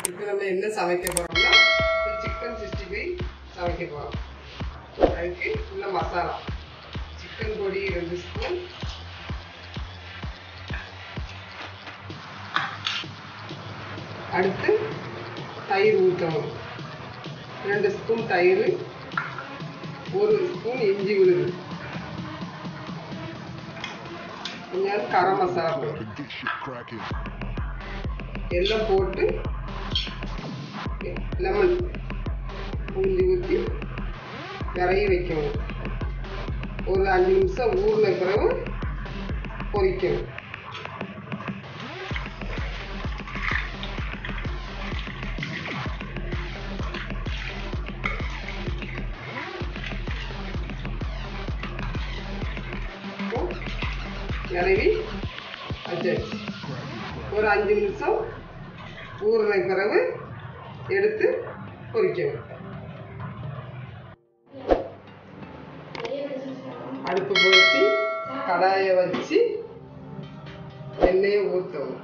இப்போ நம்ம என்ன சமைக்க போறோம்னா சிக்கன் சிக்ஸ்டி ஃபைவ் சமைக்க போறோம் அதுக்கு உள்ள மசாலா சிக்கன் பொடி ரெண்டு ஸ்பூன் அடுத்து தயிர் ஊற்றணும் ரெண்டு ஸ்பூன் தயிர் ஒரு ஸ்பூன் இஞ்சி விழுது கொஞ்சம் கரம் மசாலா போடும் Get shit cracking. எல்லாம் போட்டு லெமன் புளிஞ்சி ஊற்றி விரைய வைக்கணும் ஒரு அஞ்சு நிமிஷம் ஊறின பிறகு பொரிக்கணும் இப்போ விரைவி வச்சாச்சு ஒரு அஞ்சு நிமிஷம் ஊறின பிறகு எடுத்து பொரிக்கணும் அடுப்பு பொருத்தி கடாயை வச்சு எண்ணெயை ஊற்றணும்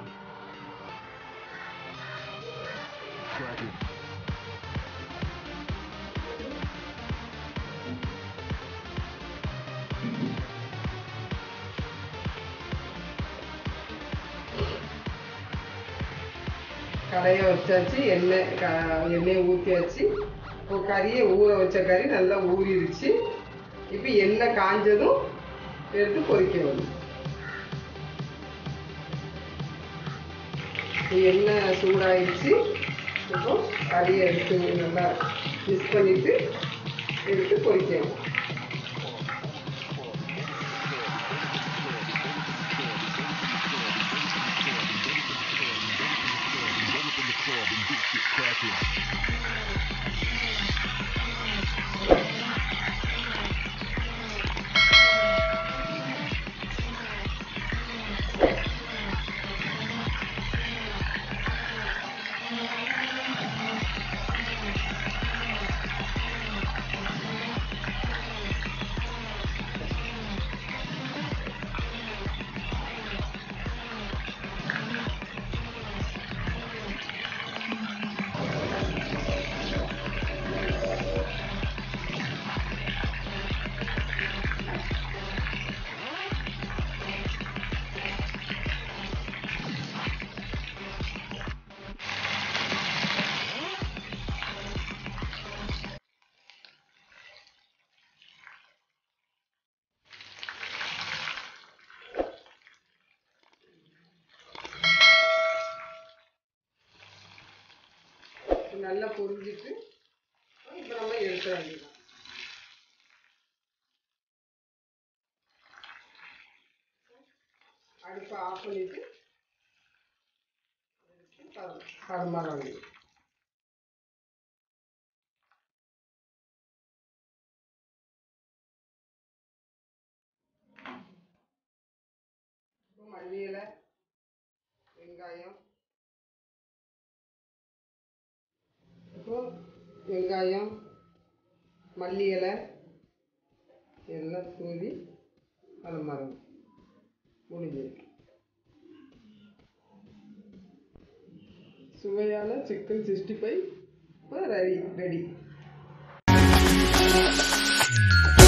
Cracking. கடையை வச்சாச்சு எண்ணெய் க- எண்ணெயை ஊற்றியாச்சு இப்போ கறியை ஊற வச்ச கறி நல்லா ஊறிடுச்சு இப்போ எண்ணெய் காஞ்சதும் எடுத்து பொரிக்கணும் இப்போ எண்ணெய் சூடாயிடுச்சு இப்போ கறியை எடுத்து நல்லா மிக்ஸ் பண்ணிட்டு எடுத்து பொரிக்கணும் Roll up in the club and get shit cracking. நல்லா பொரிஞ்சிட்டு இப்போ நம்ம எடுக்க வேண்டியதான் அடுப்பை ஆஃப் பண்ணிட்டு பரமாற வேண்டியது இப்போ மல்லி இலை வெங்காயம் இப்போ வெங்காயம் மல்லி இலை எல்லாம் தூவி பரமாறணும் முடிஞ்சிருக்கு சுவையான சிக்கன் சிக்ஸ்டி ஃபைவ் இப்போ ரெடி ரெடி